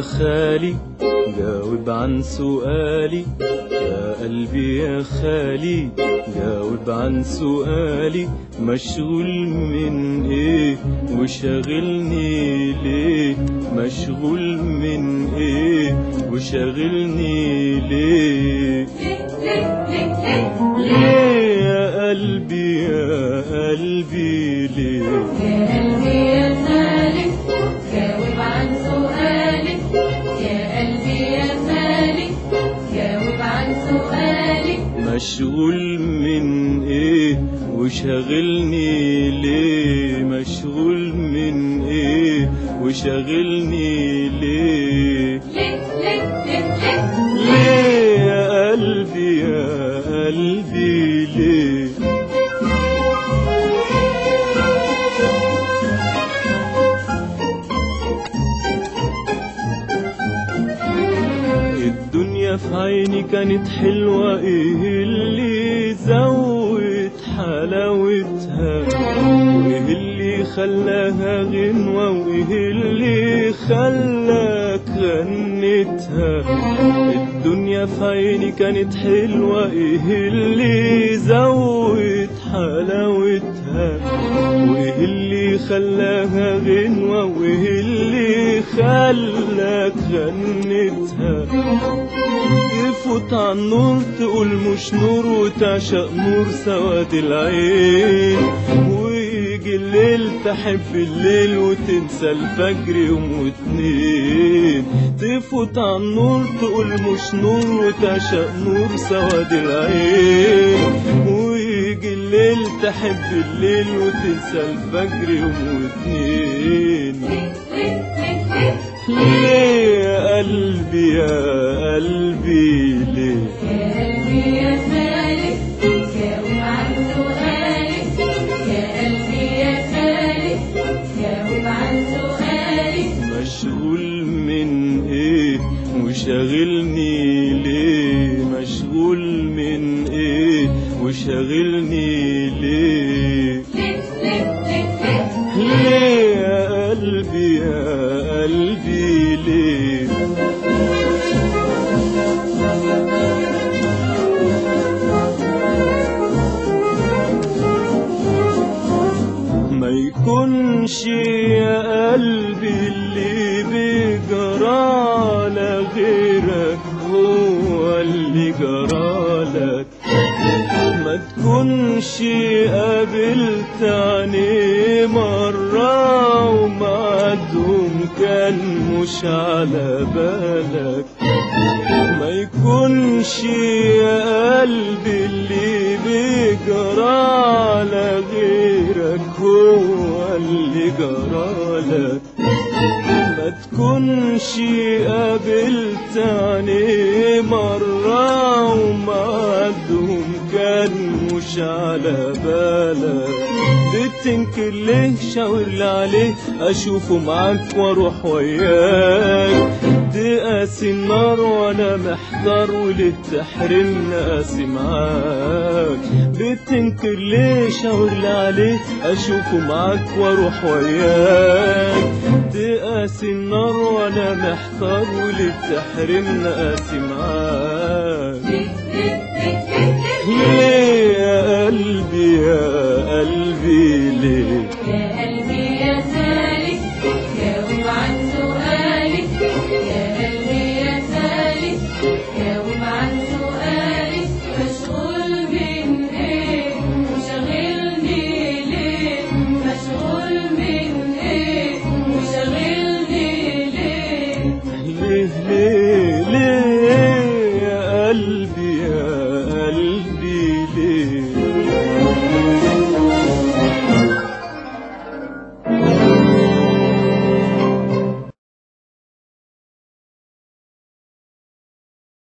يا خالي جاوب عن سؤالي يا قلبي يا خالي جاوب عن سؤالي مشغول من ايه وشاغلني ليه مشغول من ايه وشاغلني ليه ليه يا قلبي يا قلبي ليه يا قلبي يا سالك جاوب عن سؤالك يا قلبي يا سالك جاوب عن سؤالك مشغول من ايه وشاغلني ليه مشغول من ايه وشاغلني ليه ليه ليه ليه ليه ليه يا قلبي يا قلبي ليه الدنيا في عيني كانت حلوة ايه اللي زود حلاوتها وايه اللي خلاها غنوة وايه اللي خلاك غنتها الدنيا في عيني كانت حلوة ايه اللي زود حلاوتها وايه اللي خلاها غنوة وايه اللي خلاك غنتها يفوت على النور تقول مش نور وتعشق نور سواد العين ويجي الليل تحب الليل وتنسى الفجر يوم واتنين تفوت على النور تقول مش نور وتعشق نور سواد العين ويجي الليل تحب الليل وتنسى الفجر يوم واتنين ليه يا قلبي يا قلبي ليه يا قلبي يا سالك جاوب عن سؤالك يا قلبي يا سالك جاوب عن سؤالك مشغول من ايه وشاغلني ليه مشغول من ايه وشاغلني ليه ليه ليه ليه ليه ليه يا قلبي يا قلبي ليه ما يكونش يا قلبي اللي بيجرالك غيرك هو اللي جرالك ما تكونش قابلت عينيه مرة ومعدهم كان مش على بالك ما يكونش يا قلبي اللي بيجرى على غيرك هو اللي جرالك ما تكونش قابلت عينيه مرة ومعدهم كان مش على بالك بتنكر ليه شاور لي عليه اشوفه معاك واروح وياك دي قاسي النار وانا محتار وليه تحرمني قاسي معاك بتنكر ليه شاور لي عليه اشوفه معاك واروح وياك دي قاسي النار وانا محتار وليه تحرمني قاسي معاك ليه يا قلبي يا قلبي ليه